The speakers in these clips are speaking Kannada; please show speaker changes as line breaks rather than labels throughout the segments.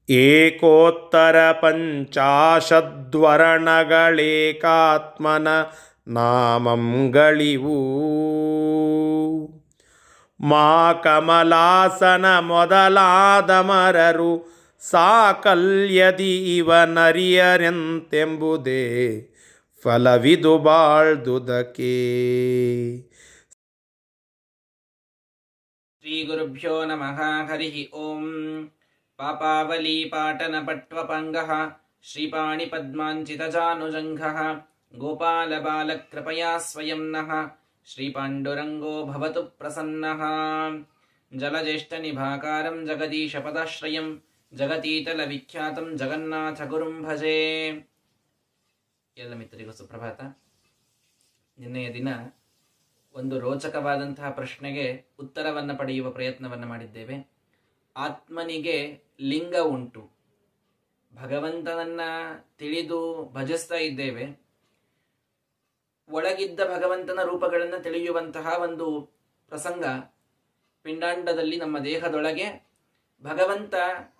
ಏಕೋತ್ತರ ಪಂಚಾಶದ್ವರ್ಣಗಳೇಕಾತ್ಮನ ನಾಮಂಗಳಿವು ಮಾ ಕಮಲಾಸನ ಮೊದಲಾದ ಮರರು ಸಾಕಲ್ಯದಿ ಇವನರಿಯರೆಂತೆಂಬುದೇ ಫಲವಿದು ಬಾಳ್ದುದಕ್ಕೆ
श्रीगुरुभ्यो नमः हरिः ॐ पापावलीपाटनपट्वपङ्गः श्रीपाणिपद्माञ्चितजानुजङ्घः गोपालबालकृपया स्वयं नः श्रीपाण्डुरङ्गो भवतु प्रसन्नः जलज्येष्ठनिभाकारं जगदीशपदाश्रयं जगतीतलविख्यातं जगन्नाथगुरुं भजे ಎಲ್ಲ ಮಿತ್ರರಿಗೂ ಸುಪ್ರಭಾತ ನಿನ್ನೆಯ ದಿನ ಒಂದು ರೋಚಕವಾದಂತಹ ಪ್ರಶ್ನೆಗೆ ಉತ್ತರವನ್ನು ಪಡೆಯುವ ಪ್ರಯತ್ನವನ್ನು ಮಾಡಿದ್ದೇವೆ ಆತ್ಮನಿಗೆ ಲಿಂಗ ಉಂಟು ಭಗವಂತನನ್ನ ತಿಳಿದು ಭಜಿಸ್ತಾ ಇದ್ದೇವೆ ಒಳಗಿದ್ದ ಭಗವಂತನ ರೂಪಗಳನ್ನು ತಿಳಿಯುವಂತಹ ಒಂದು ಪ್ರಸಂಗ ಪಿಂಡಾಂಡದಲ್ಲಿ ನಮ್ಮ ದೇಹದೊಳಗೆ ಭಗವಂತ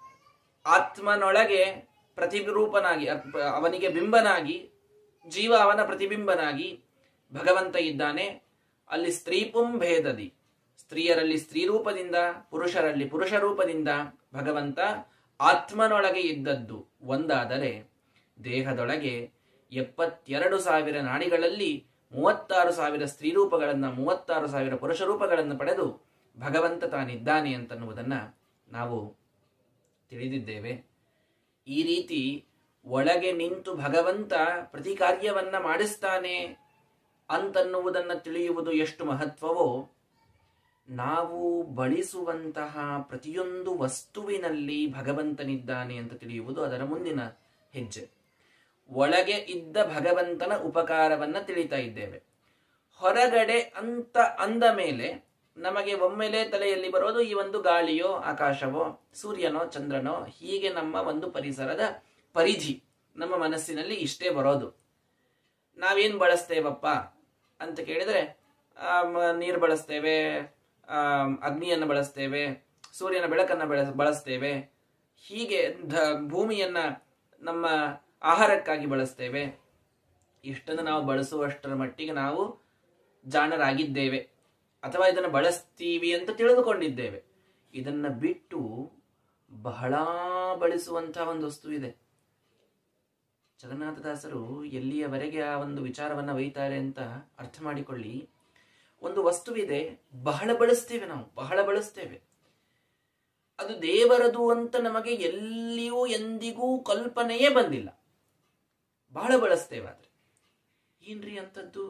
ಆತ್ಮನೊಳಗೆ ಪ್ರತಿರೂಪನಾಗಿ ಅರ್ಪ- ಅವನಿಗೆ ಬಿಂಬನಾಗಿ ಜೀವ ಅವನ ಪ್ರತಿಬಿಂಬನಾಗಿ ಭಗವಂತ ಇದ್ದಾನೆ ಅಲ್ಲಿ ಸ್ತ್ರೀಪುಂ ಭೇದದಿ ಸ್ತ್ರೀಯರಲ್ಲಿ ಸ್ತ್ರೀ ರೂಪದಿಂದ ಪುರುಷರಲ್ಲಿ ಪುರುಷ ರೂಪದಿಂದ ಭಗವಂತ ಆತ್ಮನೊಳಗೆ ಇದ್ದದ್ದು ಒಂದಾದರೆ ದೇಹದೊಳಗೆ ಎಪ್ಪತ್ತೆರಡು ಸಾವಿರ ನಾಡಿಗಳಲ್ಲಿ ಮೂವತ್ತಾರು ಸಾವಿರ ಸ್ತ್ರೀ ರೂಪಗಳನ್ನ ಮೂವತ್ತಾರು ಸಾವಿರ ಪುರುಷ ರೂಪಗಳನ್ನು ಪಡೆದು ಭಗವಂತ ತಾನಿದ್ದಾನೆ ಅಂತನ್ನುವುದನ್ನ ನಾವು ತಿಳಿದಿದ್ದೇವೆ ಈ ರೀತಿ ಒಳಗೆ ನಿಂತು ಭಗವಂತ ಪ್ರತಿ ಕಾರ್ಯವನ್ನ ಮಾಡಿಸ್ತಾನೆ ಅಂತನ್ನುವುದನ್ನು ತಿಳಿಯುವುದು ಎಷ್ಟು ಮಹತ್ವವೋ ನಾವು ಬಳಸುವಂತಹ ಪ್ರತಿಯೊಂದು ವಸ್ತುವಿನಲ್ಲಿ ಭಗವಂತನಿದ್ದಾನೆ ಅಂತ ತಿಳಿಯುವುದು ಅದರ ಮುಂದಿನ ಹೆಜ್ಜೆ ಒಳಗೆ ಇದ್ದ ಭಗವಂತನ ಉಪಕಾರವನ್ನ ತಿಳಿತಾ ಇದ್ದೇವೆ ಹೊರಗಡೆ ಅಂತ ಅಂದ ಮೇಲೆ ನಮಗೆ ಒಮ್ಮೆಲೆ ತಲೆಯಲ್ಲಿ ಬರೋದು ಈ ಒಂದು ಗಾಳಿಯೋ ಆಕಾಶವೋ ಸೂರ್ಯನೋ ಚಂದ್ರನೋ ಹೀಗೆ ನಮ್ಮ ಒಂದು ಪರಿಸರದ ಪರಿಧಿ ನಮ್ಮ ಮನಸ್ಸಿನಲ್ಲಿ ಇಷ್ಟೇ ಬರೋದು ನಾವೇನ್ ಬಳಸ್ತೇವಪ್ಪ ಅಂತ ಕೇಳಿದ್ರೆ ನೀರು ಬಳಸ್ತೇವೆ ಆಮ್, ಅಗ್ನಿಯನ್ನು ಬಳಸ್ತೇವೆ ಸೂರ್ಯನ ಬೆಳಕನ್ನು ಬೆಳ ಬಳಸ್ತೇವೆ ಹೀಗೆ ಧ- ಭೂಮಿಯನ್ನ ನಮ್ಮ ಆಹಾರಕ್ಕಾಗಿ ಬಳಸ್ತೇವೆ ಇಷ್ಟನ್ನು ನಾವು ಬಳಸುವಷ್ಟರ ಮಟ್ಟಿಗೆ ನಾವು ಜಾಣರಾಗಿದ್ದೇವೆ ಅಥವಾ ಇದನ್ನು ಬಳಸ್ತೀವಿ ಅಂತ ತಿಳಿದುಕೊಂಡಿದ್ದೇವೆ ಇದನ್ನ ಬಿಟ್ಟು ಬಹಳ ಬಳಸುವಂತಹ ಒಂದು ವಸ್ತು ಇದೆ ಜಗನ್ನಾಥದಾಸರು ಎಲ್ಲಿಯವರೆಗೆ ಆ ಒಂದು ವಿಚಾರವನ್ನ ಒಯ್ತಾರೆ ಅಂತ ಅರ್ಥ ಮಾಡಿಕೊಳ್ಳಿ ಒಂದು ವಸ್ತುವಿದೆ ಬಹಳ ಬಳಸ್ತೇವೆ ನಾವು ಬಹಳ ಬಳಸ್ತೇವೆ ಅದು ದೇವರದು ಅಂತ ನಮಗೆ ಎಲ್ಲಿಯೂ ಎಂದಿಗೂ ಕಲ್ಪನೆಯೇ ಬಂದಿಲ್ಲ ಬಹಳ ಬಳಸ್ತೇವೆ ಆದ್ರೆ ಏನ್ರಿ ಅಂತದ್ದು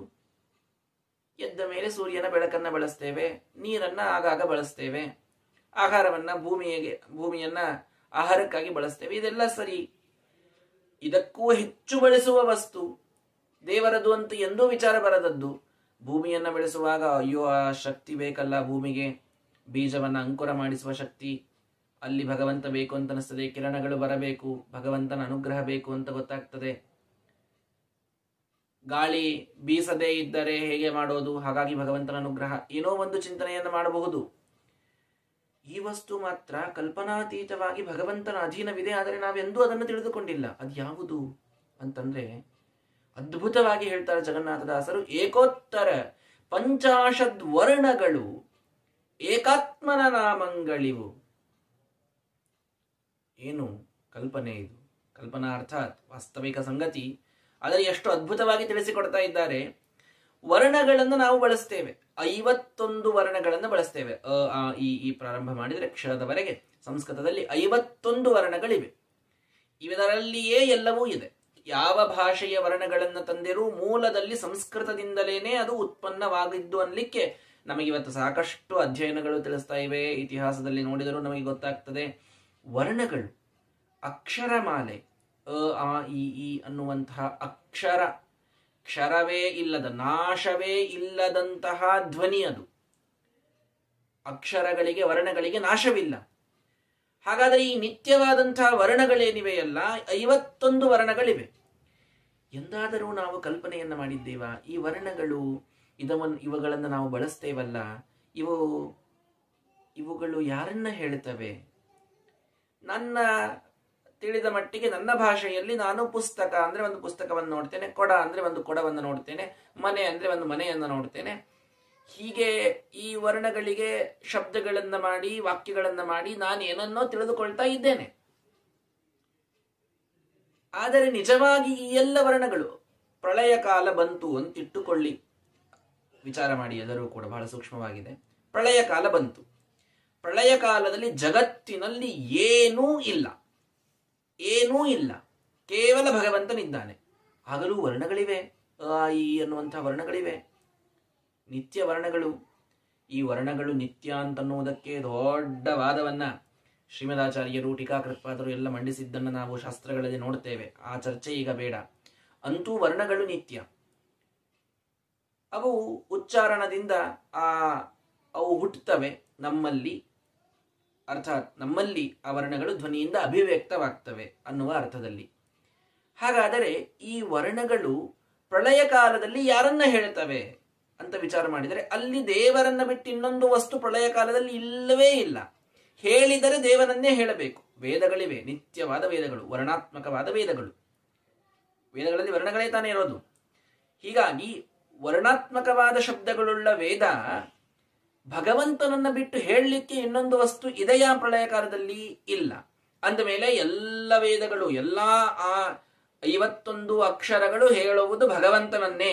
ಎದ್ದ ಮೇಲೆ ಸೂರ್ಯನ ಬೆಳಕನ್ನ ಬಳಸ್ತೇವೆ ನೀರನ್ನ ಆಗಾಗ ಬಳಸ್ತೇವೆ ಆಹಾರವನ್ನ ಭೂಮಿಗೆ ಭೂಮಿಯನ್ನ ಆಹಾರಕ್ಕಾಗಿ ಬಳಸ್ತೇವೆ ಇದೆಲ್ಲ ಸರಿ ಇದಕ್ಕೂ ಹೆಚ್ಚು ಬಳಸುವ ವಸ್ತು ದೇವರದು ಅಂತ ಎಂದೂ ವಿಚಾರ ಬರದದ್ದು ಭೂಮಿಯನ್ನ ಬೆಳೆಸುವಾಗ ಅಯ್ಯೋ ಆ ಶಕ್ತಿ ಬೇಕಲ್ಲ ಭೂಮಿಗೆ ಬೀಜವನ್ನ ಅಂಕುರ ಮಾಡಿಸುವ ಶಕ್ತಿ ಅಲ್ಲಿ ಭಗವಂತ ಬೇಕು ಅಂತ ಅನಿಸ್ತದೆ ಕಿರಣಗಳು ಬರಬೇಕು ಭಗವಂತನ ಅನುಗ್ರಹ ಬೇಕು ಅಂತ ಗೊತ್ತಾಗ್ತದೆ ಗಾಳಿ ಬೀಸದೇ ಇದ್ದರೆ ಹೇಗೆ ಮಾಡೋದು ಹಾಗಾಗಿ ಭಗವಂತನ ಅನುಗ್ರಹ ಏನೋ ಒಂದು ಚಿಂತನೆಯನ್ನು ಮಾಡಬಹುದು ಈ ವಸ್ತು ಮಾತ್ರ ಕಲ್ಪನಾತೀತವಾಗಿ ಭಗವಂತನ ಅಧೀನವಿದೆ ಆದರೆ ನಾವೆಂದೂ ಅದನ್ನು ತಿಳಿದುಕೊಂಡಿಲ್ಲ ಅದು ಯಾವುದು ಅಂತಂದ್ರೆ ಅದ್ಭುತವಾಗಿ ಹೇಳ್ತಾರೆ ಜಗನ್ನಾಥದಾಸರು ಏಕೋತ್ತರ ಪಂಚಾಶದ್ ವರ್ಣಗಳು ಏಕಾತ್ಮನ ನಾಮಂಗಳಿವು ಏನು ಕಲ್ಪನೆ ಇದು ಕಲ್ಪನಾ ಅರ್ಥಾತ್ ವಾಸ್ತವಿಕ ಸಂಗತಿ ಆದರೆ ಎಷ್ಟು ಅದ್ಭುತವಾಗಿ ತಿಳಿಸಿಕೊಡ್ತಾ ಇದ್ದಾರೆ ವರ್ಣಗಳನ್ನು ನಾವು ಬಳಸ್ತೇವೆ ಐವತ್ತೊಂದು ವರ್ಣಗಳನ್ನು ಬಳಸ್ತೇವೆ ಅ ಆ ಇ ಈ ಪ್ರಾರಂಭ ಮಾಡಿದರೆ ಕ್ಷರದವರೆಗೆ ಸಂಸ್ಕೃತದಲ್ಲಿ ಐವತ್ತೊಂದು ವರ್ಣಗಳಿವೆ ಇವರಲ್ಲಿಯೇ ಎಲ್ಲವೂ ಇದೆ ಯಾವ ಭಾಷೆಯ ವರ್ಣಗಳನ್ನು ತಂದಿರೂ ಮೂಲದಲ್ಲಿ ಸಂಸ್ಕೃತದಿಂದಲೇನೆ ಅದು ಉತ್ಪನ್ನವಾಗಿದ್ದು ಅನ್ಲಿಕ್ಕೆ ನಮಗಿವತ್ತು ಸಾಕಷ್ಟು ಅಧ್ಯಯನಗಳು ತಿಳಿಸ್ತಾ ಇವೆ ಇತಿಹಾಸದಲ್ಲಿ ನೋಡಿದರೂ ನಮಗೆ ಗೊತ್ತಾಗ್ತದೆ ವರ್ಣಗಳು ಅಕ್ಷರಮಾಲೆ ಅ ಆ ಇ ಈ ಅನ್ನುವಂತಹ ಅಕ್ಷರ ಕ್ಷರವೇ ಇಲ್ಲದ ನಾಶವೇ ಇಲ್ಲದಂತಹ ಧ್ವನಿ ಅದು ಅಕ್ಷರಗಳಿಗೆ ವರ್ಣಗಳಿಗೆ ನಾಶವಿಲ್ಲ ಹಾಗಾದರೆ ಈ ನಿತ್ಯವಾದಂತಹ ವರ್ಣಗಳೇನಿವೆಯಲ್ಲ ಐವತ್ತೊಂದು ವರ್ಣಗಳಿವೆ ಎಂದಾದರೂ ನಾವು ಕಲ್ಪನೆಯನ್ನ ಮಾಡಿದ್ದೇವಾ ಈ ವರ್ಣಗಳು ಇದವನ್ನು ಇವುಗಳನ್ನು ನಾವು ಬಳಸ್ತೇವಲ್ಲ ಇವು ಇವುಗಳು ಯಾರನ್ನ ಹೇಳ್ತವೆ ನನ್ನ ತಿಳಿದ ಮಟ್ಟಿಗೆ ನನ್ನ ಭಾಷೆಯಲ್ಲಿ ನಾನು ಪುಸ್ತಕ ಅಂದ್ರೆ ಒಂದು ಪುಸ್ತಕವನ್ನು ನೋಡ್ತೇನೆ ಕೊಡ ಅಂದ್ರೆ ಒಂದು ಕೊಡವನ್ನು ನೋಡ್ತೇನೆ ಮನೆ ಅಂದ್ರೆ ಒಂದು ಮನೆಯನ್ನು ನೋಡ್ತೇನೆ ಹೀಗೆ ಈ ವರ್ಣಗಳಿಗೆ ಶಬ್ದಗಳನ್ನ ಮಾಡಿ ವಾಕ್ಯಗಳನ್ನ ಮಾಡಿ ನಾನು ಏನನ್ನೋ ತಿಳಿದುಕೊಳ್ತಾ ಇದ್ದೇನೆ ಆದರೆ ನಿಜವಾಗಿ ಈ ಎಲ್ಲ ವರ್ಣಗಳು ಪ್ರಳಯ ಕಾಲ ಬಂತು ಅಂತ ಇಟ್ಟುಕೊಳ್ಳಿ ವಿಚಾರ ಮಾಡಿ ಎಲ್ಲರೂ ಕೂಡ ಬಹಳ ಸೂಕ್ಷ್ಮವಾಗಿದೆ ಪ್ರಳಯ ಕಾಲ ಬಂತು ಪ್ರಳಯ ಕಾಲದಲ್ಲಿ ಜಗತ್ತಿನಲ್ಲಿ ಏನೂ ಇಲ್ಲ ಏನೂ ಇಲ್ಲ ಕೇವಲ ಭಗವಂತನಿದ್ದಾನೆ ಆಗಲೂ ವರ್ಣಗಳಿವೆ ಆ ಈ ಅನ್ನುವಂಥ ವರ್ಣಗಳಿವೆ ನಿತ್ಯ ವರ್ಣಗಳು ಈ ವರ್ಣಗಳು ನಿತ್ಯ ಅಂತನ್ನುವುದಕ್ಕೆ ದೊಡ್ಡ ವಾದವನ್ನ ಶ್ರೀಮದಾಚಾರ್ಯರು ಟೀಕಾಕೃತ್ಪಾದರು ಎಲ್ಲ ಮಂಡಿಸಿದ್ದನ್ನು ನಾವು ಶಾಸ್ತ್ರಗಳಲ್ಲಿ ನೋಡ್ತೇವೆ ಆ ಚರ್ಚೆ ಈಗ ಬೇಡ ಅಂತೂ ವರ್ಣಗಳು ನಿತ್ಯ ಅವು ಉಚ್ಚಾರಣದಿಂದ ಆ ಅವು ಹುಟ್ಟುತ್ತವೆ ನಮ್ಮಲ್ಲಿ ಅರ್ಥಾತ್ ನಮ್ಮಲ್ಲಿ ಆ ವರ್ಣಗಳು ಧ್ವನಿಯಿಂದ ಅಭಿವ್ಯಕ್ತವಾಗ್ತವೆ ಅನ್ನುವ ಅರ್ಥದಲ್ಲಿ ಹಾಗಾದರೆ ಈ ವರ್ಣಗಳು ಪ್ರಳಯ ಕಾಲದಲ್ಲಿ ಯಾರನ್ನ ಹೇಳ್ತವೆ ಅಂತ ವಿಚಾರ ಮಾಡಿದರೆ ಅಲ್ಲಿ ದೇವರನ್ನ ಬಿಟ್ಟು ಇನ್ನೊಂದು ವಸ್ತು ಪ್ರಳಯ ಕಾಲದಲ್ಲಿ ಇಲ್ಲವೇ ಇಲ್ಲ ಹೇಳಿದರೆ ದೇವರನ್ನೇ ಹೇಳಬೇಕು ವೇದಗಳಿವೆ ನಿತ್ಯವಾದ ವೇದಗಳು ವರ್ಣಾತ್ಮಕವಾದ ವೇದಗಳು ವೇದಗಳಲ್ಲಿ ವರ್ಣಗಳೇ ತಾನೇ ಇರೋದು ಹೀಗಾಗಿ ವರ್ಣಾತ್ಮಕವಾದ ಶಬ್ದಗಳುಳ್ಳ ವೇದ ಭಗವಂತನನ್ನ ಬಿಟ್ಟು ಹೇಳಲಿಕ್ಕೆ ಇನ್ನೊಂದು ವಸ್ತು ಇದೆಯಾ ಪ್ರಳಯ ಕಾಲದಲ್ಲಿ ಇಲ್ಲ ಅಂದ ಮೇಲೆ ಎಲ್ಲ ವೇದಗಳು ಎಲ್ಲಾ ಆ ಐವತ್ತೊಂದು ಅಕ್ಷರಗಳು ಹೇಳುವುದು ಭಗವಂತನನ್ನೇ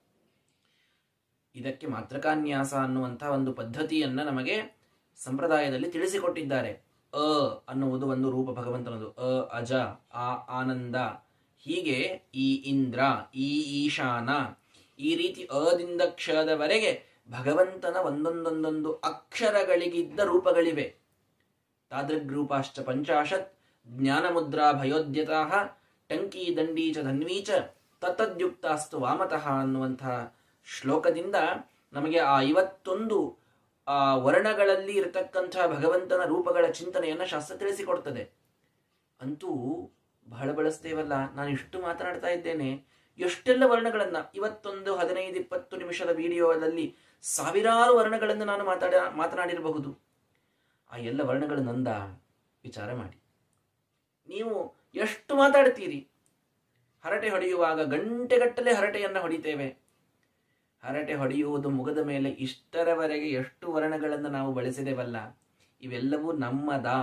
ಇದಕ್ಕೆ ಮಾತ್ರಕಾನ್ಯಾಸ ಅನ್ನುವಂತಹ ಒಂದು ಪದ್ಧತಿಯನ್ನ ನಮಗೆ ಸಂಪ್ರದಾಯದಲ್ಲಿ ತಿಳಿಸಿಕೊಟ್ಟಿದ್ದಾರೆ ಅ ಅನ್ನುವುದು ಒಂದು ರೂಪ ಭಗವಂತನದು ಅ ಅಜ ಆ ಆನಂದ ಹೀಗೆ ಈ ಇಂದ್ರ ಈ ಈಶಾನ ಈ ರೀತಿ ಅದಿಂದ ಕ್ಷದವರೆಗೆ ಭಗವಂತನ ಒಂದೊಂದೊಂದೊಂದು ಅಕ್ಷರಗಳಿಗಿದ್ದ ರೂಪಗಳಿವೆ ತಾದೃಗ್ರೂಪಾಶ್ಚ ಪಂಚಾಶತ್ ಜ್ಞಾನಮುದ್ರಾ ಭಯೋದ್ಯತಾ ಟಂಕಿ ದಂಡೀ ಚ ಧನ್ವೀ ಚ ತತ್ತದ್ಯುಕ್ತಾಸ್ತು ವಾಮತಃ ಅನ್ನುವಂತಹ ಶ್ಲೋಕದಿಂದ ನಮಗೆ ಆ ಐವತ್ತೊಂದು ಆ ವರ್ಣಗಳಲ್ಲಿ ಇರತಕ್ಕಂತಹ ಭಗವಂತನ ರೂಪಗಳ ಚಿಂತನೆಯನ್ನ ಶಾಸ್ತ್ರ ತಿಳಿಸಿಕೊಡ್ತದೆ ಅಂತೂ ಬಹಳ ಬಳಸ್ತೇವಲ್ಲ ನಾನು ಇಷ್ಟು ಮಾತನಾಡ್ತಾ ಇದ್ದೇನೆ ಎಷ್ಟೆಲ್ಲ ವರ್ಣಗಳನ್ನ ಇವತ್ತೊಂದು ಹದಿನೈದು ಇಪ್ಪತ್ತು ನಿಮಿಷದ ವಿಡಿಯೋದಲ್ಲಿ ಸಾವಿರಾರು ವರ್ಣಗಳನ್ನು ನಾನು ಮಾತಾಡ ಮಾತನಾಡಿರಬಹುದು ಆ ಎಲ್ಲ ವರ್ಣಗಳು ನಂದ ವಿಚಾರ ಮಾಡಿ ನೀವು ಎಷ್ಟು ಮಾತಾಡ್ತೀರಿ ಹರಟೆ ಹೊಡೆಯುವಾಗ ಗಂಟೆಗಟ್ಟಲೆ ಹರಟೆಯನ್ನ ಹೊಡಿತೇವೆ ಹರಟೆ ಹೊಡೆಯುವುದು ಮುಗದ ಮೇಲೆ ಇಷ್ಟರವರೆಗೆ ಎಷ್ಟು ವರ್ಣಗಳನ್ನು ನಾವು ಬಳಸಿದೆವಲ್ಲ ಇವೆಲ್ಲವೂ ನಮ್ಮದಾ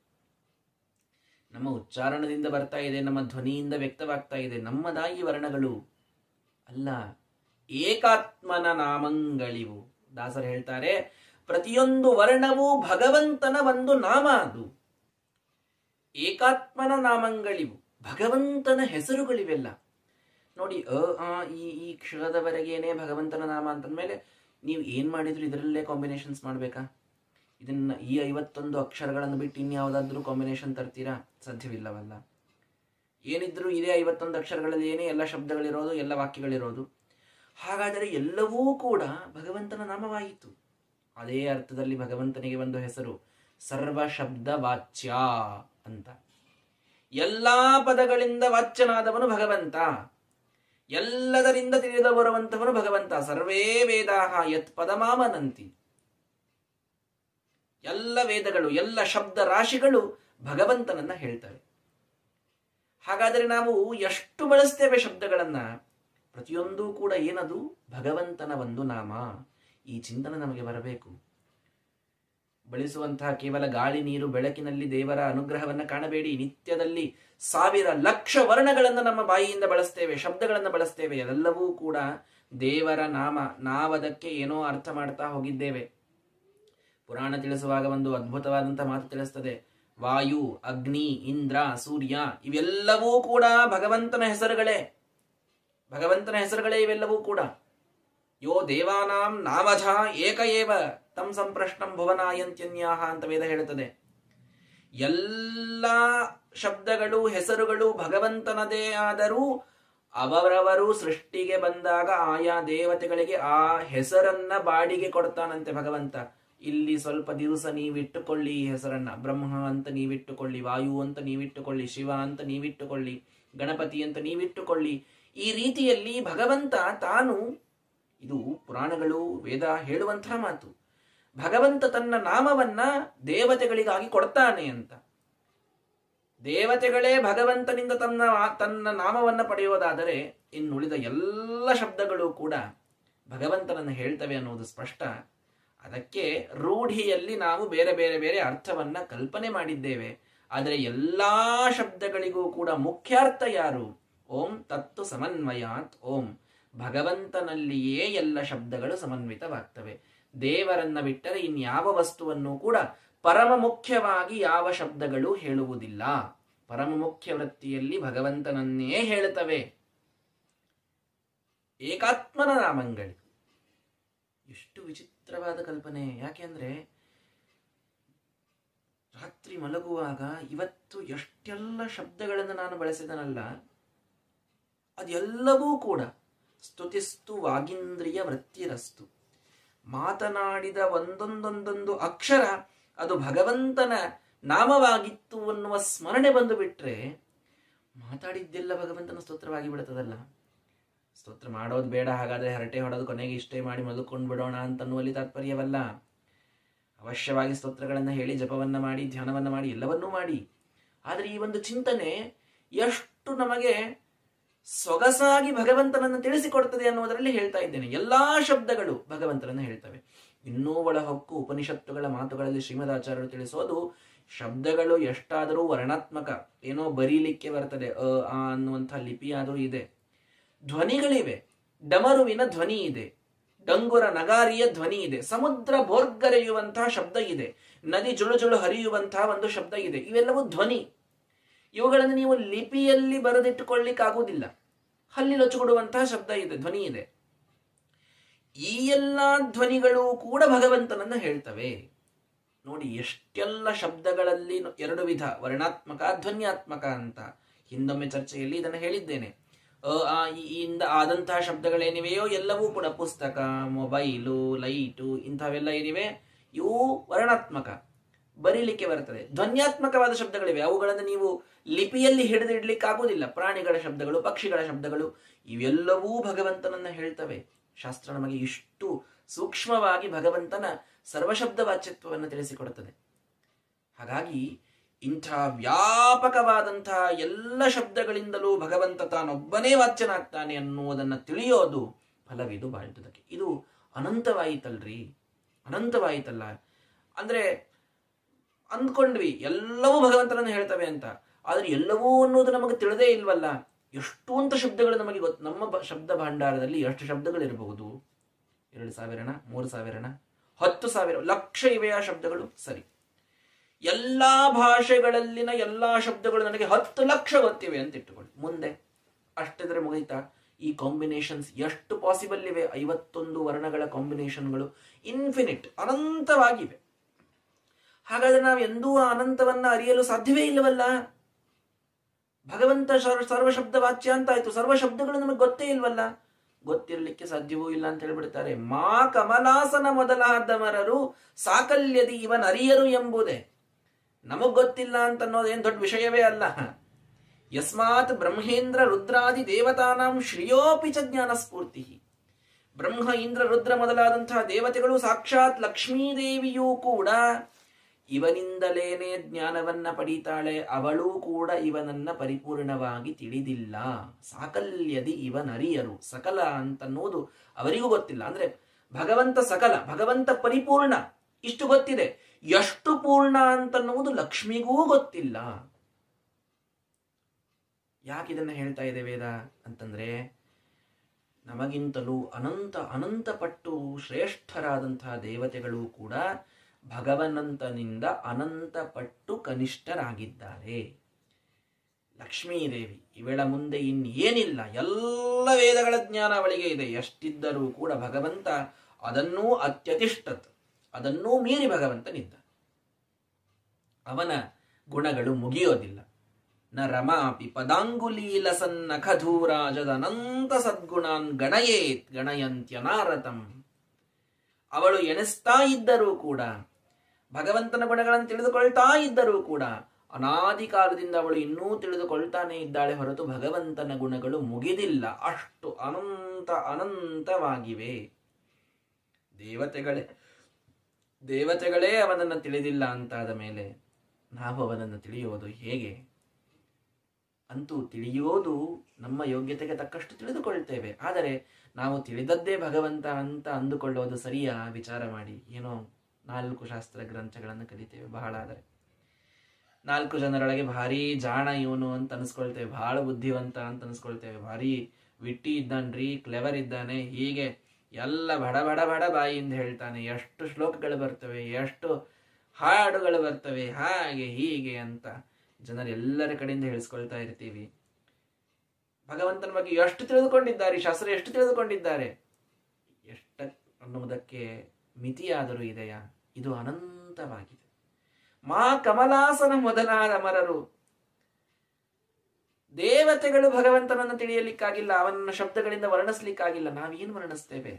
ನಮ್ಮ ಉಚ್ಚಾರಣದಿಂದ ಬರ್ತಾ ಇದೆ ನಮ್ಮ ಧ್ವನಿಯಿಂದ ವ್ಯಕ್ತವಾಗ್ತಾ ಇದೆ ನಮ್ಮದಾ ಈ ವರ್ಣಗಳು ಅಲ್ಲ ಏಕಾತ್ಮನ ನಾಮಂಗಳಿವು ದಾಸರು ಹೇಳ್ತಾರೆ ಪ್ರತಿಯೊಂದು ವರ್ಣವೂ ಭಗವಂತನ ಒಂದು ನಾಮ ಅದು ಏಕಾತ್ಮನ ನಾಮಂಗಳಿವು ಭಗವಂತನ ಹೆಸರುಗಳಿವೆಲ್ಲ ನೋಡಿ ಅ ಆ ಈ ಈ ಕ್ಷರದವರೆಗೇನೆ ಭಗವಂತನ ನಾಮ ಅಂತಂದ್ಮೇಲೆ ನೀವು ಏನ್ ಮಾಡಿದ್ರು ಇದರಲ್ಲೇ ಕಾಂಬಿನೇಷನ್ಸ್ ಮಾಡ್ಬೇಕಾ ಇದನ್ನ ಈ ಐವತ್ತೊಂದು ಅಕ್ಷರಗಳನ್ನು ಬಿಟ್ಟು ಇನ್ಯಾವುದಾದ್ರೂ ಕಾಂಬಿನೇಷನ್ ತರ್ತೀರಾ ಸಾಧ್ಯವಿಲ್ಲವಲ್ಲ ಏನಿದ್ರು ಇದೇ ಐವತ್ತೊಂದು ಅಕ್ಷರಗಳಲ್ಲಿ ಏನೇ ಎಲ್ಲ ಶಬ್ದಗಳಿರೋದು ಎಲ್ಲ ವಾಕ್ಯಗಳಿರೋದು ಹಾಗಾದರೆ ಎಲ್ಲವೂ ಕೂಡ ಭಗವಂತನ ನಾಮವಾಯಿತು ಅದೇ ಅರ್ಥದಲ್ಲಿ ಭಗವಂತನಿಗೆ ಒಂದು ಹೆಸರು ಸರ್ವ ಶಬ್ದ ವಾಚ್ಯ ಅಂತ ಎಲ್ಲಾ ಪದಗಳಿಂದ ವಾಚ್ಯನಾದವನು ಭಗವಂತ ಎಲ್ಲದರಿಂದ ತಿಳಿದು ಬರುವಂತವನು ಭಗವಂತ ಸರ್ವೇ ವೇದಾಹ ಯತ್ ಪದಮಾಮನಂತಿ ಎಲ್ಲ ವೇದಗಳು ಎಲ್ಲ ಶಬ್ದ ರಾಶಿಗಳು ಭಗವಂತನನ್ನ ಹೇಳ್ತವೆ ಹಾಗಾದರೆ ನಾವು ಎಷ್ಟು ಬಳಸ್ತೇವೆ ಶಬ್ದಗಳನ್ನ ಪ್ರತಿಯೊಂದೂ ಕೂಡ ಏನದು ಭಗವಂತನ ಒಂದು ನಾಮ ಈ ಚಿಂತನೆ ನಮಗೆ ಬರಬೇಕು ಬಳಸುವಂತಹ ಕೇವಲ ಗಾಳಿ ನೀರು ಬೆಳಕಿನಲ್ಲಿ ದೇವರ ಅನುಗ್ರಹವನ್ನ ಕಾಣಬೇಡಿ ನಿತ್ಯದಲ್ಲಿ ಸಾವಿರ ಲಕ್ಷ ವರ್ಣಗಳನ್ನು ನಮ್ಮ ಬಾಯಿಯಿಂದ ಬಳಸ್ತೇವೆ ಶಬ್ದಗಳನ್ನು ಬಳಸ್ತೇವೆ ಅದೆಲ್ಲವೂ ಕೂಡ ದೇವರ ನಾಮ ನಾವದಕ್ಕೆ ಏನೋ ಅರ್ಥ ಮಾಡ್ತಾ ಹೋಗಿದ್ದೇವೆ ಪುರಾಣ ತಿಳಿಸುವಾಗ ಒಂದು ಅದ್ಭುತವಾದಂತಹ ಮಾತು ತಿಳಿಸ್ತದೆ ವಾಯು ಅಗ್ನಿ ಇಂದ್ರ ಸೂರ್ಯ ಇವೆಲ್ಲವೂ ಕೂಡ ಭಗವಂತನ ಹೆಸರುಗಳೇ ಭಗವಂತನ ಹೆಸರುಗಳೇ ಇವೆಲ್ಲವೂ ಕೂಡ ಯೋ ದೇವಾನಾಂ ನಾಮಧ ಏಕ ಏವ ತಂ ಸಂಪ್ರಶ್ನಂ ಭುವನಾಯಂತ್ಯನ್ಯಾಹ ಅಂತ ವೇದ ಹೇಳುತ್ತದೆ ಎಲ್ಲ ಶಬ್ದಗಳು ಹೆಸರುಗಳು ಭಗವಂತನದೇ ಆದರೂ ಅವರವರು ಸೃಷ್ಟಿಗೆ ಬಂದಾಗ ಆಯಾ ದೇವತೆಗಳಿಗೆ ಆ ಹೆಸರನ್ನ ಬಾಡಿಗೆ ಕೊಡ್ತಾನಂತೆ ಭಗವಂತ ಇಲ್ಲಿ ಸ್ವಲ್ಪ ದಿವಸ ನೀವಿಟ್ಟುಕೊಳ್ಳಿ ಈ ಹೆಸರನ್ನ ಬ್ರಹ್ಮ ಅಂತ ನೀವಿಟ್ಟುಕೊಳ್ಳಿ ವಾಯು ಅಂತ ನೀವಿಟ್ಟುಕೊಳ್ಳಿ ಶಿವ ಅಂತ ನೀವಿಟ್ಟುಕೊಳ್ಳಿ ಗಣಪತಿ ಅಂತ ನೀವಿಟ್ಟುಕೊಳ್ಳಿ ಈ ರೀತಿಯಲ್ಲಿ ಭಗವಂತ ತಾನು ಇದು ಪುರಾಣಗಳು ವೇದ ಹೇಳುವಂತಹ ಮಾತು ಭಗವಂತ ತನ್ನ ನಾಮವನ್ನ ದೇವತೆಗಳಿಗಾಗಿ ಕೊಡ್ತಾನೆ ಅಂತ ದೇವತೆಗಳೇ ಭಗವಂತನಿಂದ ತನ್ನ ತನ್ನ ನಾಮವನ್ನ ಪಡೆಯೋದಾದರೆ ಇನ್ನುಳಿದ ಎಲ್ಲ ಶಬ್ದಗಳು ಕೂಡ ಭಗವಂತನನ್ನು ಹೇಳ್ತವೆ ಅನ್ನೋದು ಸ್ಪಷ್ಟ ಅದಕ್ಕೆ ರೂಢಿಯಲ್ಲಿ ನಾವು ಬೇರೆ ಬೇರೆ ಬೇರೆ ಅರ್ಥವನ್ನ ಕಲ್ಪನೆ ಮಾಡಿದ್ದೇವೆ ಆದರೆ ಎಲ್ಲಾ ಶಬ್ದಗಳಿಗೂ ಕೂಡ ಮುಖ್ಯಾರ್ಥ ಯಾರು ಓಂ ತತ್ತು ಸಮನ್ವಯಾತ್ ಓಂ ಭಗವಂತನಲ್ಲಿಯೇ ಎಲ್ಲ ಶಬ್ದಗಳು ಸಮನ್ವಿತವಾಗ್ತವೆ ದೇವರನ್ನ ಬಿಟ್ಟರೆ ಇನ್ಯಾವ ವಸ್ತುವನ್ನು ಕೂಡ ಪರಮ ಮುಖ್ಯವಾಗಿ ಯಾವ ಶಬ್ದಗಳು ಹೇಳುವುದಿಲ್ಲ ಪರಮ ಮುಖ್ಯ ವೃತ್ತಿಯಲ್ಲಿ ಭಗವಂತನನ್ನೇ ಹೇಳುತ್ತವೆ ಏಕಾತ್ಮನ ನಾಮಂಗಳು ಎಷ್ಟು ವಿಚಿತ್ರವಾದ ಕಲ್ಪನೆ ಯಾಕೆಂದ್ರೆ ರಾತ್ರಿ ಮಲಗುವಾಗ ಇವತ್ತು ಎಷ್ಟೆಲ್ಲ ಶಬ್ದಗಳನ್ನು ನಾನು ಬಳಸಿದನಲ್ಲ ಅದೆಲ್ಲವೂ ಕೂಡ ಸ್ತುತಿಸ್ತು ವಾಗಿಂದ್ರಿಯ ವೃತ್ತಿರಸ್ತು ಮಾತನಾಡಿದ ಒಂದೊಂದೊಂದೊಂದು ಅಕ್ಷರ ಅದು ಭಗವಂತನ ನಾಮವಾಗಿತ್ತು ಅನ್ನುವ ಸ್ಮರಣೆ ಬಂದು ಬಿಟ್ರೆ ಮಾತಾಡಿದ್ದೆಲ್ಲ ಭಗವಂತನ ಸ್ತೋತ್ರವಾಗಿ ಬಿಡುತ್ತದಲ್ಲ ಸ್ತೋತ್ರ ಮಾಡೋದು ಬೇಡ ಹಾಗಾದ್ರೆ ಹರಟೆ ಹೊಡೆದು ಕೊನೆಗೆ ಇಷ್ಟೇ ಮಾಡಿ ಮಲ್ಕೊಂಡು ಬಿಡೋಣ ಅಂತನ್ನುವಲ್ಲಿ ತಾತ್ಪರ್ಯವಲ್ಲ ಅವಶ್ಯವಾಗಿ ಸ್ತೋತ್ರಗಳನ್ನು ಹೇಳಿ ಜಪವನ್ನ ಮಾಡಿ ಧ್ಯಾನವನ್ನ ಮಾಡಿ ಎಲ್ಲವನ್ನೂ ಮಾಡಿ ಆದರೆ ಈ ಒಂದು ಚಿಂತನೆ ಎಷ್ಟು ನಮಗೆ ಸೊಗಸಾಗಿ ಭಗವಂತನನ್ನು ತಿಳಿಸಿಕೊಡ್ತದೆ ಅನ್ನೋದರಲ್ಲಿ ಹೇಳ್ತಾ ಇದ್ದೇನೆ ಎಲ್ಲಾ ಶಬ್ದಗಳು ಭಗವಂತನನ್ನು ಹೇಳ್ತವೆ ಇನ್ನೂ ಒಳಹೊಕ್ಕು ಉಪನಿಷತ್ತುಗಳ ಮಾತುಗಳಲ್ಲಿ ಶ್ರೀಮದಾಚಾರ್ಯರು ತಿಳಿಸೋದು ಶಬ್ದಗಳು ಎಷ್ಟಾದರೂ ವರ್ಣಾತ್ಮಕ ಏನೋ ಬರೀಲಿಕ್ಕೆ ಬರ್ತದೆ ಅ ಆ ಅನ್ನುವಂಥ ಲಿಪಿಯಾದರೂ ಇದೆ ಧ್ವನಿಗಳಿವೆ ಡಮರುವಿನ ಧ್ವನಿ ಇದೆ ಡಂಗುರ ನಗಾರಿಯ ಧ್ವನಿ ಇದೆ ಸಮುದ್ರ ಬೋರ್ಗರೆಯುವಂತಹ ಶಬ್ದ ಇದೆ ನದಿ ಜುಳು ಜುಳು ಹರಿಯುವಂತಹ ಒಂದು ಶಬ್ದ ಇದೆ ಇವೆಲ್ಲವೂ ಧ್ವನಿ ಇವುಗಳನ್ನು ನೀವು ಲಿಪಿಯಲ್ಲಿ ಬರೆದಿಟ್ಟುಕೊಳ್ಳಿಕ್ಕಾಗುವುದಿಲ್ಲ ಹಲ್ಲಿ ಲೊಚ್ಚುಕೊಡುವಂತಹ ಶಬ್ದ ಇದೆ ಧ್ವನಿ ಇದೆ ಈ ಎಲ್ಲ ಧ್ವನಿಗಳು ಕೂಡ ಭಗವಂತನನ್ನ ಹೇಳ್ತವೆ ನೋಡಿ ಎಷ್ಟೆಲ್ಲ ಶಬ್ದಗಳಲ್ಲಿ ಎರಡು ವಿಧ ವರ್ಣಾತ್ಮಕ ಧ್ವನ್ಯಾತ್ಮಕ ಅಂತ ಹಿಂದೊಮ್ಮೆ ಚರ್ಚೆಯಲ್ಲಿ ಇದನ್ನು ಹೇಳಿದ್ದೇನೆ ಅ ಆ ಇ, ಈ ಇಂದ ಆದಂತಹ ಶಬ್ದಗಳೇನಿವೆಯೋ ಎಲ್ಲವೂ ಕೂಡ ಪುಸ್ತಕ ಮೊಬೈಲು ಲೈಟು ಇಂಥವೆಲ್ಲ ಏನಿವೆ ಇವು ವರ್ಣಾತ್ಮಕ ಬರೀಲಿಕ್ಕೆ ಬರ್ತದೆ ಧ್ವನ್ಯಾತ್ಮಕವಾದ ಶಬ್ದಗಳಿವೆ ಅವುಗಳನ್ನು ನೀವು ಲಿಪಿಯಲ್ಲಿ ಹಿಡಿದಿಡ್ಲಿಕ್ಕಾಗುವುದಿಲ್ಲ ಪ್ರಾಣಿಗಳ ಶಬ್ದಗಳು ಪಕ್ಷಿಗಳ ಶಬ್ದಗಳು ಇವೆಲ್ಲವೂ ಭಗವಂತನನ್ನ ಹೇಳ್ತವೆ ಶಾಸ್ತ್ರ ನಮಗೆ ಇಷ್ಟು ಸೂಕ್ಷ್ಮವಾಗಿ ಭಗವಂತನ ಸರ್ವಶಬ್ದ ವಾಚ್ಯತ್ವವನ್ನು ತಿಳಿಸಿಕೊಡುತ್ತದೆ ಹಾಗಾಗಿ ಇಂಥ ವ್ಯಾಪಕವಾದಂತಹ ಎಲ್ಲ ಶಬ್ದಗಳಿಂದಲೂ ಭಗವಂತ ತಾನೊಬ್ಬನೇ ವಾಚ್ಯನಾಗ್ತಾನೆ ಅನ್ನುವುದನ್ನು ತಿಳಿಯೋದು ಫಲವಿದು ಬಾಳ್ದುದಕ್ಕೆ ಇದು ಅನಂತವಾಯಿತಲ್ರಿ ಅನಂತವಾಯಿತಲ್ಲ ಅಂದ್ರೆ ಅಂದ್ಕೊಂಡ್ವಿ ಎಲ್ಲವೂ ಭಗವಂತನನ್ನು ಹೇಳ್ತವೆ ಅಂತ ಆದ್ರೆ ಎಲ್ಲವೂ ಅನ್ನೋದು ನಮಗೆ ತಿಳಿದೇ ಇಲ್ವಲ್ಲ ಎಷ್ಟು ಅಂತ ಶಬ್ದಗಳು ನಮಗೆ ಗೊತ್ತು ನಮ್ಮ ಬ- ಶಬ್ದ ಭಂಡಾರದಲ್ಲಿ ಎಷ್ಟು ಶಬ್ದಗಳಿರಬಹುದು ಎರಡು ಸಾವಿರನ ಮೂರು ಸಾವಿರನ ಹತ್ತು ಸಾವಿರ ಲಕ್ಷ ಇವೆಯಾ ಶಬ್ದಗಳು ಸರಿ ಎಲ್ಲಾ ಭಾಷೆಗಳಲ್ಲಿನ ಎಲ್ಲಾ ಶಬ್ದಗಳು ನನಗೆ ಹತ್ತು ಲಕ್ಷ ಗೊತ್ತಿವೆ ಅಂತ ಇಟ್ಟುಕೊಳ್ಳಿ ಮುಂದೆ ಅಷ್ಟಿದ್ರೆ ಮುಗಿತಾ ಈ ಕಾಂಬಿನೇಷನ್ಸ್ ಎಷ್ಟು ಪಾಸಿಬಲ್ ಇವೆ ಐವತ್ತೊಂದು ವರ್ಣಗಳ ಕಾಂಬಿನೇಷನ್ಗಳು ಇನ್ಫಿನಿಟ್ ಅನಂತವಾಗಿವೆ ಹಾಗಾದ್ರೆ ನಾವು ಎಂದೂ ಆ ಅನಂತವನ್ನ ಅರಿಯಲು ಸಾಧ್ಯವೇ ಇಲ್ಲವಲ್ಲ ಭಗವಂತ ಸರ್ವ ಸರ್ವಶಬ್ದ ವಾಚ್ಯ ಅಂತ ಆಯ್ತು ಸರ್ವ ಶಬ್ದಗಳು ನಮಗೆ ಗೊತ್ತೇ ಇಲ್ವಲ್ಲ ಗೊತ್ತಿರಲಿಕ್ಕೆ ಸಾಧ್ಯವೂ ಇಲ್ಲ ಅಂತ ಹೇಳ್ಬಿಡ್ತಾರೆ ಮಾ ಕಮಲಾಸನ ಮೊದಲಾದ ಮರರು ಸಾಕಲ್ಯದಿ ಇವನ್ ಅರಿಯರು ಎಂಬುದೇ ನಮಗ್ ಗೊತ್ತಿಲ್ಲ ಅಂತ ಅನ್ನೋದೇನ್ ದೊಡ್ಡ ವಿಷಯವೇ ಅಲ್ಲ ಯಸ್ಮಾತ್ ಬ್ರಹ್ಮೇಂದ್ರ ರುದ್ರಾದಿ ದೇವತಾನಾಂ ಶ್ರೇಯೋಪಿ ಚ ಜ್ಞಾನ ಸ್ಫೂರ್ತಿ ಬ್ರಹ್ಮ ಇಂದ್ರ ರುದ್ರ ಮೊದಲಾದಂತಹ ದೇವತೆಗಳು ಸಾಕ್ಷಾತ್ ಲಕ್ಷ್ಮೀದೇವಿಯೂ ಕೂಡ ಇವನಿಂದಲೇನೆ ಜ್ಞಾನವನ್ನ ಪಡೀತಾಳೆ ಅವಳೂ ಕೂಡ ಇವನನ್ನ ಪರಿಪೂರ್ಣವಾಗಿ ತಿಳಿದಿಲ್ಲ ಸಾಕಲ್ಯದಿ ಇವನರಿಯರು ಸಕಲ ಅಂತನ್ನೋದು ಅವರಿಗೂ ಗೊತ್ತಿಲ್ಲ ಅಂದ್ರೆ ಭಗವಂತ ಸಕಲ ಭಗವಂತ ಪರಿಪೂರ್ಣ ಇಷ್ಟು ಗೊತ್ತಿದೆ ಎಷ್ಟು ಪೂರ್ಣ ಅಂತನ್ನುವುದು ಲಕ್ಷ್ಮಿಗೂ ಗೊತ್ತಿಲ್ಲ ಯಾಕೆ ಇದನ್ನ ಹೇಳ್ತಾ ಇದೆ ವೇದ ಅಂತಂದ್ರೆ ನಮಗಿಂತಲೂ ಅನಂತ ಅನಂತ ಪಟ್ಟು ಶ್ರೇಷ್ಠರಾದಂತಹ ದೇವತೆಗಳು ಕೂಡ ಭಗವನಂತನಿಂದ ಅನಂತ ಪಟ್ಟು ಕನಿಷ್ಠರಾಗಿದ್ದಾರೆ ಲಕ್ಷ್ಮೀದೇವಿ ಇವಳ ಮುಂದೆ ಇನ್ನೇನಿಲ್ಲ ಎಲ್ಲ ವೇದಗಳ ಜ್ಞಾನ ಅವಳಿಗೆ ಇದೆ ಎಷ್ಟಿದ್ದರೂ ಕೂಡ ಭಗವಂತ ಅದನ್ನೂ ಅತ್ಯತಿಷ್ಠತ್ ಅದನ್ನೂ ಮೀರಿ ಭಗವಂತನಿದ್ದ ಅವನ ಗುಣಗಳು ಮುಗಿಯೋದಿಲ್ಲ ನ ರಮಾಪಿ ಪದಾಂಗುಲೀಲ ಸನ್ನಖಧೂರಾಜದ ಅನಂತ ಸದ್ಗುಣಾನ್ ಗಣಯೇತ್ ಗಣಯಂತ್ಯನಾರತಂ ಅವಳು ಎಣಿಸ್ತಾ ಇದ್ದರೂ ಕೂಡ ಭಗವಂತನ ಗುಣಗಳನ್ನು ತಿಳಿದುಕೊಳ್ತಾ ಇದ್ದರೂ ಕೂಡ ಅನಾದಿ ಕಾಲದಿಂದ ಅವಳು ಇನ್ನೂ ತಿಳಿದುಕೊಳ್ತಾನೆ ಇದ್ದಾಳೆ ಹೊರತು ಭಗವಂತನ ಗುಣಗಳು ಮುಗಿದಿಲ್ಲ ಅಷ್ಟು ಅನಂತ ಅನಂತವಾಗಿವೆ ದೇವತೆಗಳೇ ದೇವತೆಗಳೇ ಅವನನ್ನು ತಿಳಿದಿಲ್ಲ ಅಂತಾದ ಮೇಲೆ ನಾವು ಅವನನ್ನು ತಿಳಿಯುವುದು ಹೇಗೆ ಅಂತೂ ತಿಳಿಯೋದು ನಮ್ಮ ಯೋಗ್ಯತೆಗೆ ತಕ್ಕಷ್ಟು ತಿಳಿದುಕೊಳ್ತೇವೆ ಆದರೆ ನಾವು ತಿಳಿದದ್ದೇ ಭಗವಂತ ಅಂತ ಅಂದುಕೊಳ್ಳೋದು ಸರಿಯಾ ವಿಚಾರ ಮಾಡಿ ಏನೋ ನಾಲ್ಕು ಶಾಸ್ತ್ರ ಗ್ರಂಥಗಳನ್ನು ಕಲಿತೇವೆ ಬಹಳ ಆದರೆ ನಾಲ್ಕು ಜನರೊಳಗೆ ಭಾರಿ ಜಾಣ ಇವನು ಅಂತ ಅನ್ಸ್ಕೊಳ್ತೇವೆ ಬಹಳ ಬುದ್ಧಿವಂತ ಅಂತ ಅನ್ಸ್ಕೊಳ್ತೇವೆ ಭಾರಿ ವಿಟ್ಟಿ ಇದ್ದಾನ್ರಿ ಕ್ಲೆವರ್ ಇದ್ದಾನೆ ಹೀಗೆ ಎಲ್ಲ ಬಡ ಬಡ ಬಡ ಬಾಯಿಯಿಂದ ಹೇಳ್ತಾನೆ ಎಷ್ಟು ಶ್ಲೋಕಗಳು ಬರ್ತವೆ ಎಷ್ಟು ಹಾಡುಗಳು ಬರ್ತವೆ ಹಾಗೆ ಹೀಗೆ ಅಂತ ಜನರು ಎಲ್ಲರ ಕಡೆಯಿಂದ ಹೇಳಿಸ್ಕೊಳ್ತಾ ಇರ್ತೀವಿ ಭಗವಂತನ ಬಗ್ಗೆ ಎಷ್ಟು ತಿಳಿದುಕೊಂಡಿದ್ದಾರೆ ಈ ಶಾಸ್ತ್ರ ಎಷ್ಟು ತಿಳಿದುಕೊಂಡಿದ್ದಾರೆ ಎಷ್ಟ ಅನ್ನುವುದಕ್ಕೆ ಮಿತಿಯಾದರೂ ಇದೆಯಾ ಇದು ಅನಂತವಾಗಿದೆ ಮಾ ಕಮಲಾಸನ ಮೊದಲಾದ ಮರರು ದೇವತೆಗಳು ಭಗವಂತನನ್ನು ತಿಳಿಯಲಿಕ್ಕಾಗಿಲ್ಲ ಅವನ ಶಬ್ದಗಳಿಂದ ವರ್ಣಿಸ್ಲಿಕ್ಕಾಗಿಲ್ಲ ನಾವೇನು ವರ್ಣಿಸ್ತೇವೆ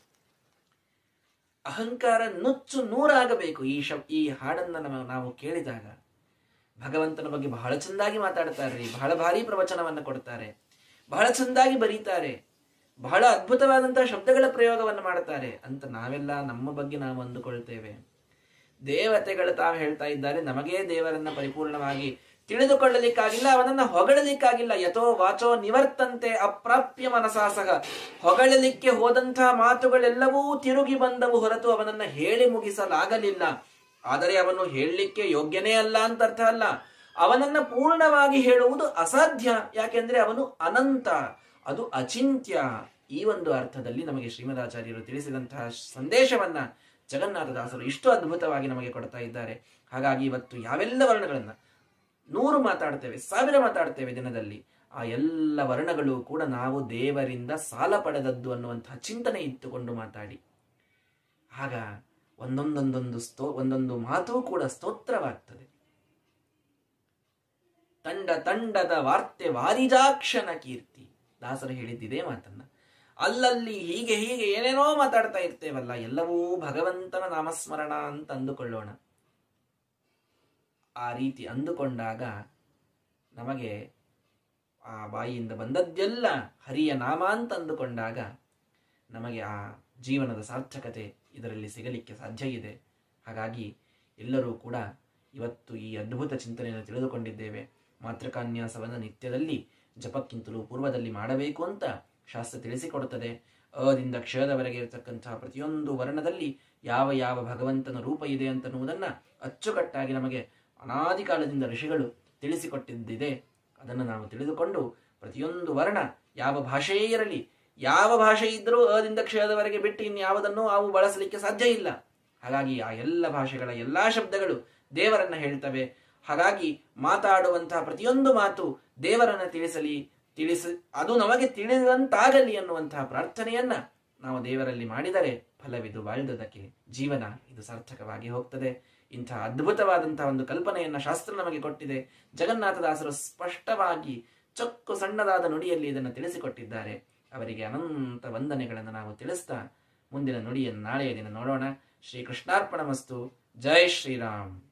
ಅಹಂಕಾರ ನುಚ್ಚು ನೂರಾಗಬೇಕು ಈ ಶಬ್ ಈ ಹಾಡನ್ನ ನಮ್ಮ ನಾವು ಕೇಳಿದಾಗ ಭಗವಂತನ ಬಗ್ಗೆ ಬಹಳ ಚಂದಾಗಿ ಮಾತಾಡ್ತಾರ್ರಿ ಬಹಳ ಭಾರಿ ಪ್ರವಚನವನ್ನು ಕೊಡ್ತಾರೆ ಬಹಳ ಚಂದಾಗಿ ಬರೀತಾರೆ ಬಹಳ ಅದ್ಭುತವಾದಂತಹ ಶಬ್ದಗಳ ಪ್ರಯೋಗವನ್ನು ಮಾಡ್ತಾರೆ ಅಂತ ನಾವೆಲ್ಲ ನಮ್ಮ ಬಗ್ಗೆ ನಾವು ಅಂದುಕೊಳ್ತೇವೆ ದೇವತೆಗಳು ತಾವು ಹೇಳ್ತಾ ಇದ್ದಾರೆ ನಮಗೇ ದೇವರನ್ನ ಪರಿಪೂರ್ಣವಾಗಿ ತಿಳಿದುಕೊಳ್ಳಲಿಕ್ಕಾಗಿಲ್ಲ ಅವನನ್ನ ಹೊಗಳಲಿಕ್ಕಾಗಿಲ್ಲ ಯಥೋ ವಾಚೋ ನಿವರ್ತಂತೆ ಅಪ್ರಾಪ್ಯ ಮನಸಾಸಹ ಹೊಗಳಲಿಕ್ಕೆ ಹೋದಂತಹ ಮಾತುಗಳೆಲ್ಲವೂ ತಿರುಗಿ ಬಂದವು ಹೊರತು ಅವನನ್ನ ಹೇಳಿ ಮುಗಿಸಲಾಗಲಿಲ್ಲ ಆದರೆ ಅವನು ಹೇಳಲಿಕ್ಕೆ ಯೋಗ್ಯನೇ ಅಲ್ಲ ಅಂತ ಅರ್ಥ ಅಲ್ಲ ಅವನನ್ನ ಪೂರ್ಣವಾಗಿ ಹೇಳುವುದು ಅಸಾಧ್ಯ ಯಾಕೆಂದ್ರೆ ಅವನು ಅನಂತ ಅದು ಅಚಿಂತ್ಯ ಈ ಒಂದು ಅರ್ಥದಲ್ಲಿ ನಮಗೆ ಶ್ರೀಮದಾಚಾರ್ಯರು ತಿಳಿಸಿದಂತಹ ಸಂದೇಶವನ್ನ ಜಗನ್ನಾಥದಾಸರು ಇಷ್ಟು ಅದ್ಭುತವಾಗಿ ನಮಗೆ ಕೊಡ್ತಾ ಇದ್ದಾರೆ ಹಾಗಾಗಿ ಇವತ್ತು ಯಾವೆಲ್ಲ ವರ್ಣಗಳನ್ನ ನೂರು ಮಾತಾಡ್ತೇವೆ ಸಾವಿರ ಮಾತಾಡ್ತೇವೆ ದಿನದಲ್ಲಿ ಆ ಎಲ್ಲ ವರ್ಣಗಳು ಕೂಡ ನಾವು ದೇವರಿಂದ ಸಾಲ ಪಡೆದದ್ದು ಅನ್ನುವಂತಹ ಚಿಂತನೆ ಇಟ್ಟುಕೊಂಡು ಮಾತಾಡಿ ಆಗ ಒಂದೊಂದೊಂದೊಂದು ಸ್ತೋ ಒಂದೊಂದು ಮಾತು ಕೂಡ ಸ್ತೋತ್ರವಾಗ್ತದೆ ತಂಡ ತಂಡದ ವಾರ್ತೆ ವಾರಿಜಾಕ್ಷನ ಕೀರ್ತಿ ದಾಸರು ಹೇಳಿದ್ದಿದೆ ಮಾತನ್ನ ಅಲ್ಲಲ್ಲಿ ಹೀಗೆ ಹೀಗೆ ಏನೇನೋ ಮಾತಾಡ್ತಾ ಇರ್ತೇವಲ್ಲ ಎಲ್ಲವೂ ಭಗವಂತನ ನಾಮಸ್ಮರಣ ಅಂತ ಅಂದುಕೊಳ್ಳೋಣ ಆ ರೀತಿ ಅಂದುಕೊಂಡಾಗ ನಮಗೆ ಆ ಬಾಯಿಯಿಂದ ಬಂದದ್ದೆಲ್ಲ ಹರಿಯ ನಾಮ ಅಂತ ಅಂದುಕೊಂಡಾಗ ನಮಗೆ ಆ ಜೀವನದ ಸಾರ್ಥಕತೆ ಇದರಲ್ಲಿ ಸಿಗಲಿಕ್ಕೆ ಸಾಧ್ಯ ಇದೆ ಹಾಗಾಗಿ ಎಲ್ಲರೂ ಕೂಡ ಇವತ್ತು ಈ ಅದ್ಭುತ ಚಿಂತನೆಯನ್ನು ತಿಳಿದುಕೊಂಡಿದ್ದೇವೆ ಮಾತೃಕಾನ್ಯಾಸವನ್ನು ನಿತ್ಯದಲ್ಲಿ ಜಪಕ್ಕಿಂತಲೂ ಪೂರ್ವದಲ್ಲಿ ಮಾಡಬೇಕು ಅಂತ ಶಾಸ್ತ್ರ ತಿಳಿಸಿಕೊಡುತ್ತದೆ ಅದಿಂದ ಕ್ಷಯದವರೆಗೆ ಇರತಕ್ಕಂತಹ ಪ್ರತಿಯೊಂದು ವರ್ಣದಲ್ಲಿ ಯಾವ ಯಾವ ಭಗವಂತನ ರೂಪ ಇದೆ ಅಂತನ್ನುವುದನ್ನ ಅಚ್ಚುಕಟ್ಟಾಗಿ ನಮಗೆ ಅನಾದಿ ಕಾಲದಿಂದ ಋಷಿಗಳು ತಿಳಿಸಿಕೊಟ್ಟಿದ್ದಿದೆ ಅದನ್ನು ನಾವು ತಿಳಿದುಕೊಂಡು ಪ್ರತಿಯೊಂದು ವರ್ಣ ಯಾವ ಭಾಷೆಯೇ ಇರಲಿ ಯಾವ ಭಾಷೆ ಇದ್ದರೂ ಅದಿಂದ ಕ್ಷಯದವರೆಗೆ ಬಿಟ್ಟು ಇನ್ಯಾವುದನ್ನು ಅವು ಬಳಸಲಿಕ್ಕೆ ಸಾಧ್ಯ ಇಲ್ಲ ಹಾಗಾಗಿ ಆ ಎಲ್ಲ ಭಾಷೆಗಳ ಎಲ್ಲಾ ಶಬ್ದಗಳು ದೇವರನ್ನ ಹೇಳ್ತವೆ ಹಾಗಾಗಿ ಮಾತಾಡುವಂತಹ ಪ್ರತಿಯೊಂದು ಮಾತು ದೇವರನ್ನ ತಿಳಿಸಲಿ ತಿಳಿಸ ಅದು ನಮಗೆ ತಿಳಿದಂತಾಗಲಿ ಅನ್ನುವಂತಹ ಪ್ರಾರ್ಥನೆಯನ್ನ ನಾವು ದೇವರಲ್ಲಿ ಮಾಡಿದರೆ ಫಲವಿದು ಬಾಳ್ದದಕ್ಕೆ ಜೀವನ ಇದು ಸಾರ್ಥಕವಾಗಿ ಹೋಗ್ತದೆ ಇಂತಹ ಅದ್ಭುತವಾದಂತಹ ಒಂದು ಕಲ್ಪನೆಯನ್ನ ಶಾಸ್ತ್ರ ನಮಗೆ ಕೊಟ್ಟಿದೆ ಜಗನ್ನಾಥದಾಸರು ಸ್ಪಷ್ಟವಾಗಿ ಚೊಕ್ಕು ಸಣ್ಣದಾದ ನುಡಿಯಲ್ಲಿ ಇದನ್ನು ತಿಳಿಸಿಕೊಟ್ಟಿದ್ದಾರೆ ಅವರಿಗೆ ಅನಂತ ವಂದನೆಗಳನ್ನು ನಾವು ತಿಳಿಸ್ತಾ ಮುಂದಿನ ನುಡಿಯನ್ನು ನಾಳೆಯ ದಿನ ನೋಡೋಣ ಶ್ರೀ ಕೃಷ್ಣಾರ್ಪಣ ಮಸ್ತು ಜೈ ಶ್ರೀರಾಮ್